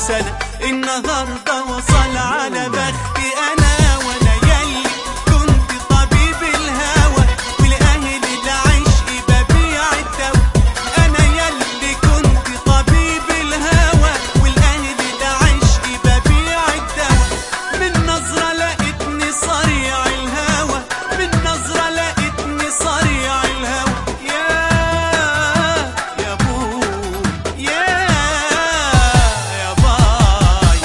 سنة النهاردة وصل على بختي أنا وأنا يلي كنت طبيب الهوى ولأهل العشق ببيع الدواء أنا يلي كنت طبيب الهوى ولأهل العشق ببيع الدواء من نظرة لقيتني صريع الهوى من نظرة لقيتني صريع الهوى يا يا بو يا يا باي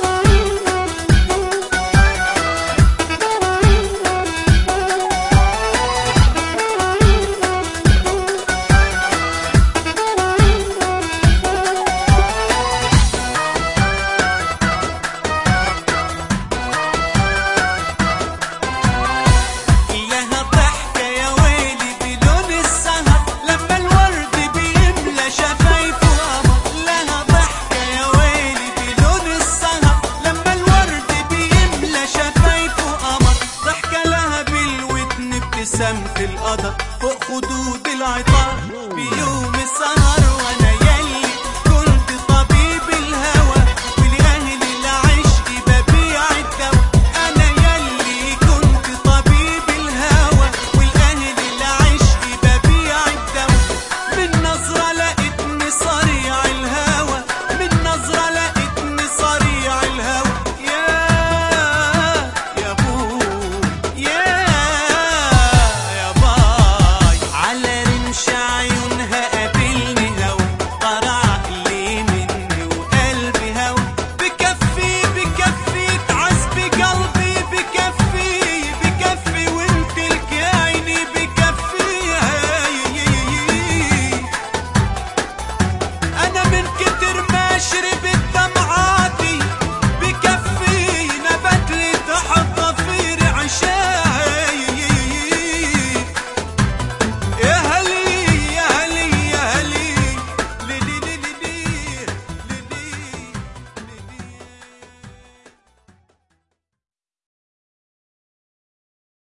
لها ضحكة يا ويلي بلون السهر لما الورد بيملى شفايفه قمر لها ضحكة يا ويلي بلون السهر لما الورد بيملى شفايفه قمر ضحكة لها بالودن ابتسامة القدر فوق خدود العطار بيوم السهر